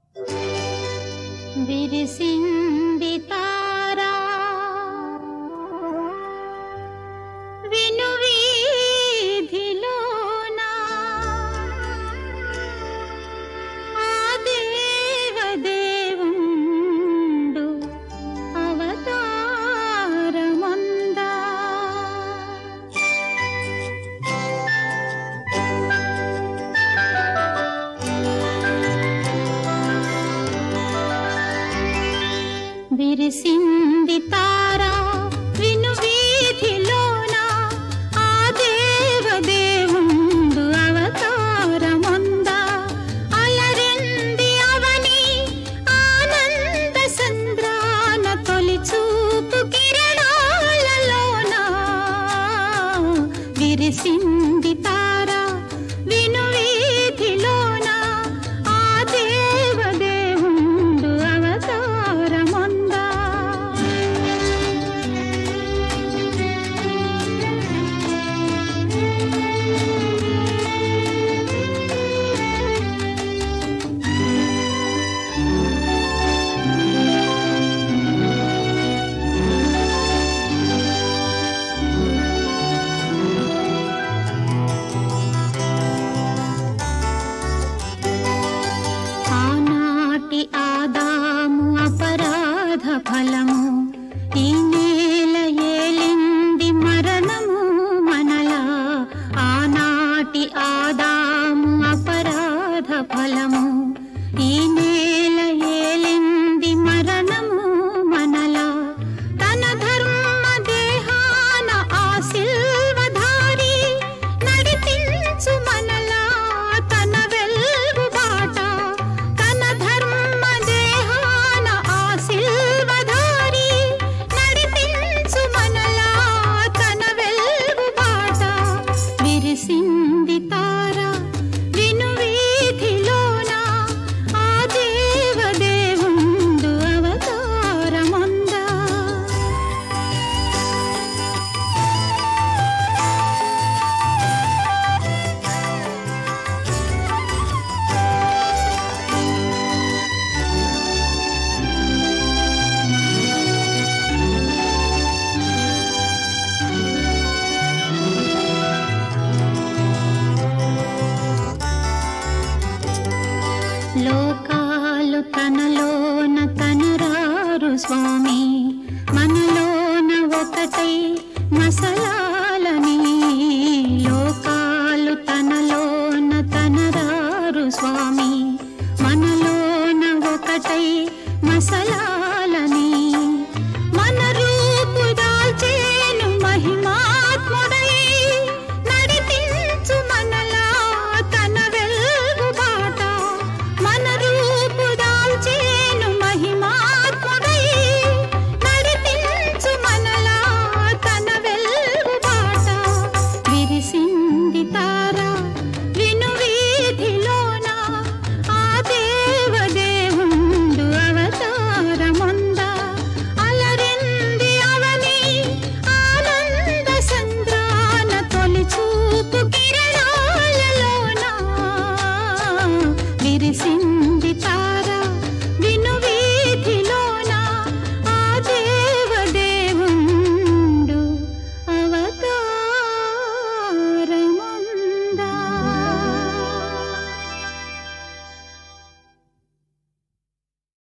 విరిసింది తారా విను వీధిలోనా ఆ దేవదేవుండు అవతారమందా విరిసింది తారా విను వీధిలోన ఆ దేవదేవుండు అవతారముందా అలరింది అవని ఆనంద సంద్రాన తొలి చూపు కిరణాలలోన విరిసింది తారా విను వీధిలోన ఆ దేవదేవుండు అవతారముందా ఆనాటి ఆదాము అపరాధ ఫలము ఈ నేల ఏలింది మరణము మనలా ఆనాటి ఆదాము అపరాధ ఫలము ఈ నేల ఏలింది మరణము మనలా తన ధర్మ దేహాన ఆ సిల్వధారి నడిపించు మనలా తన వెల్గు బాట తన ధర్మ దేహాన ఆ సిల్వధారి నడిపించు మనలా తన వెల్గు బాట విరిసింది తారా విను వీధిలోన ఆ దేవదేవుండు అవతారముందా లోకాలు తనలోన తనరారు స్వామి మనలోన ఒకటై మసలాలని లోకాలు తనలోన తనరారు స్వామి మనలోన ఒకటై మసలా